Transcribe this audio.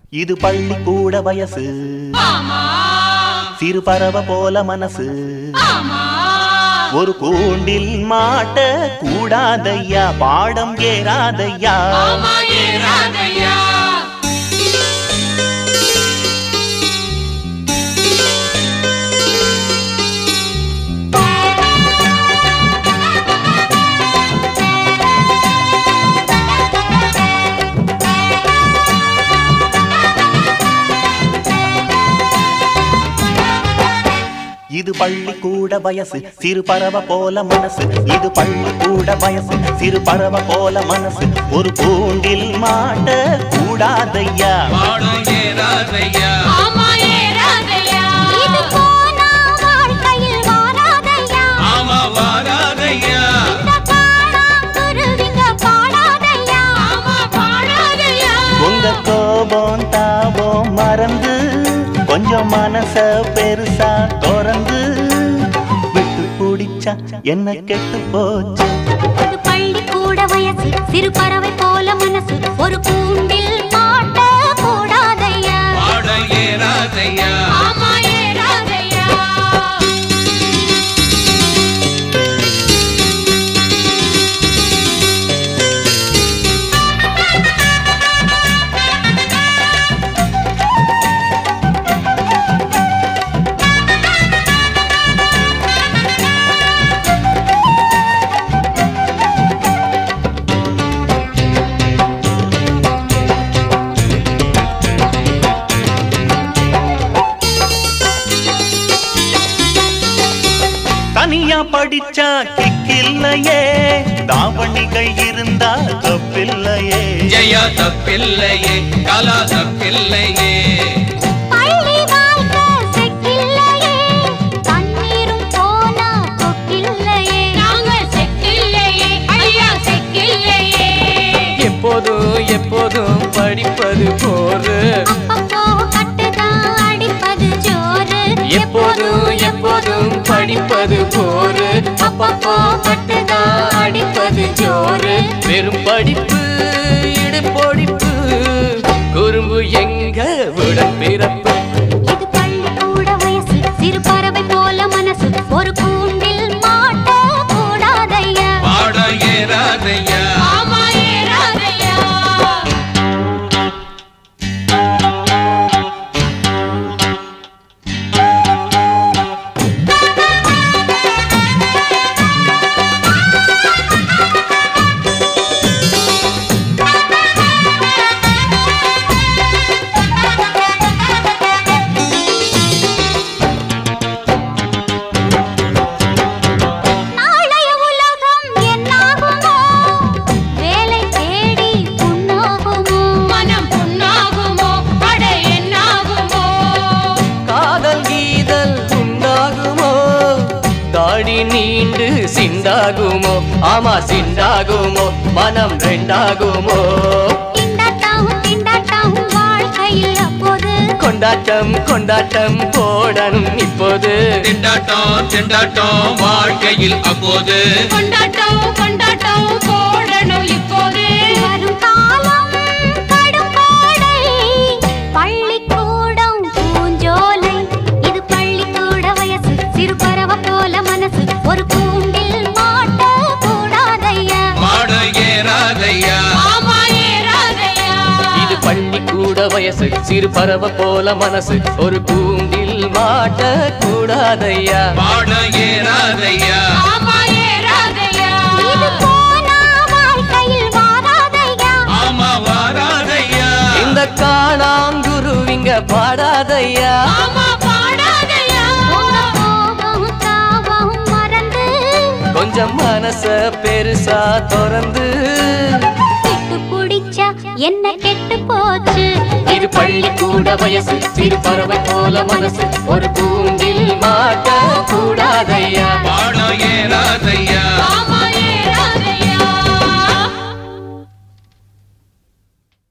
இது பள்ளிக்கூட வயசு சிறு பறவை போல மனசு ஒரு கூண்டில் மாட்ட கூடாதையா பாடம் ஏறாதையா இது பள்ளிக்கூட வயசு சிறு பறவை போல மனசு இது பள்ளிக்கூட வயசு சிறு பறவை போல மனசு ஒரு கூண்டில் மாட்ட கூடாதையா பாடம் ஏறாதையா இது போனா வாழ்க்கையில் வாராதையா ஆமா வாராதையா இந்த காணாங்குருவிங்க பாடாதையா உங்க கோபம் தாபம் மறந்து கொஞ்சம் மனச பெருசா திறந்து விட்டு பிடிச்சா என்ன கெட்டு போச்சு இது பள்ளிக்கூட வயசு சிறு பறவை போல மனசு ஒரு கூண்டில் மாட்ட கூடாதையா பாடம் ஏறாதையா ஆமா ஏறாதையா தனியா படிச்சா கிக்கில்லையே தாவணிகள் இருந்தா தப்பில்லையே ஜெயா தப்பில்லையே கலா தப்பில்லையே பள்ளி வாழ்க்கை செக்கில்லையே தண்ணீரும் போனா கொக்கில்லையே நாங்க செக்கில்லையே ஐயா செக்கில்லையே எப்போதும் எப்போதும் படிப்பது போரு அப்பப்போ கட்டுதான் அடிப்பது ஜோறு எப்போதும் எப்போதும் படிப்பது போரு அப்பப்போ கட்டுதான் அடிப்பது ஜோரு வெறும் படிப்பு இடுபொடிப்பு குறும்பு எங்க உடன் பிறப்பு இது பள்ளிக்கூட வயசு சிறு பறவை போல மனசு ஒரு கூண்டில் மாட்ட கூடாதையா பாடம் ஏறாதையா ஆமா ஏறாதையா நாளைய உலகம் என்னாகுமோ வேலை தேடி புண்ணாகுமோ மனம் புண்ணாகுமோ அட என்னாகுமோ காதல் கீதல் உண்டாகுமோ தாடி நீண்டு சிண்டாகுமோ ஆமா சிண்டாகுமோ மனம் ரெண்டாகுமோ திண்டாட்டாவும் திண்டாட்டாவும் வாழ்க்கையில் அப்போது கொண்டாட்டம் கொண்டாட்டம் போடணும் இப்போது திண்டாட்டம் திண்டாட்டம் வாழ்க்கையில் அப்போது கொண்டாட்டம் கொண்டாட்டம் போடணும் இப்போது வரும் காலம் கடும் கோடை பள்ளிக்கூடம் பூஞ்சோலை இது பள்ளிக்கூட வயசு சிறு பறவை போல மனசு ஒரு கூண்டில் மாட்ட கூடாதையா பாடம் ஏறாதையா ஆமா ஏறாதையா இது பள்ளிக்கூட வயசு சிறு பறவை போல மனசு ஒரு கூண்டில் மாட்ட கூடாதையா பாடம் ஏறாதையா ஆமா ஏறாதையா இது போனா வாழ்க்கையில் வாராதையா ஆமா வாராதையா இந்த காணாங்குருவிங்க பாடாதையா ஆமா பாடாதையா உங்க கோபம் தாபம் மறந்து கொஞ்சம் மனச பெருசா திறந்து கெட்டு பிடிச்சா என்ன கெட்டு போச்சு இது பள்ளிக்கூட வயசு சிறு பறவை போல மனசு ஒரு கூண்டில் மாட்ட கூடாதையா பாடம் ஏறாதையா ஆமா